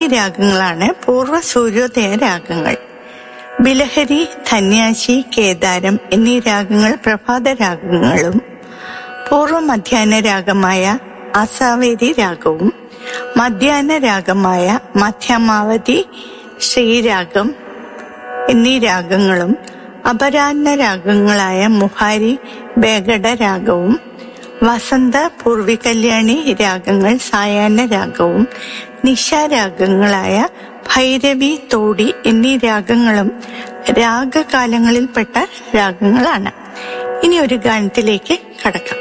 ഈ രാഗങ്ങളാണ് പൂർവ്വ സൂര്യോദയ രാഗങ്ങൾ ബിലഹരി ധന്യാശി കേദാരം എന്നീ രാഗങ്ങൾ പ്രഭാത രാഗങ്ങളും പൂർവ്വ മധ്യാഹ്ന രാഗമായ ആസാവേരി രാഗവും മധ്യാഹ്ന രാഗമായ മധ്യമാവധി ശ്രീരാഗം എന്നീ രാഗങ്ങളും അപരാഹ്ന രാഗങ്ങളായ മുഹാരി ബേഗഡ രാഗവും വസന്ത പൂർവി കല്യാണി രാഗങ്ങൾ സായാഹ്ന രാഗവും നിശാരാഗങ്ങളായ ഭൈരവി തോടി എന്നീ രാഗങ്ങളും രാഗകാലങ്ങളിൽപ്പെട്ട രാഗങ്ങളാണ് ഇനി ഒരു ഗാനത്തിലേക്ക് കടക്കാം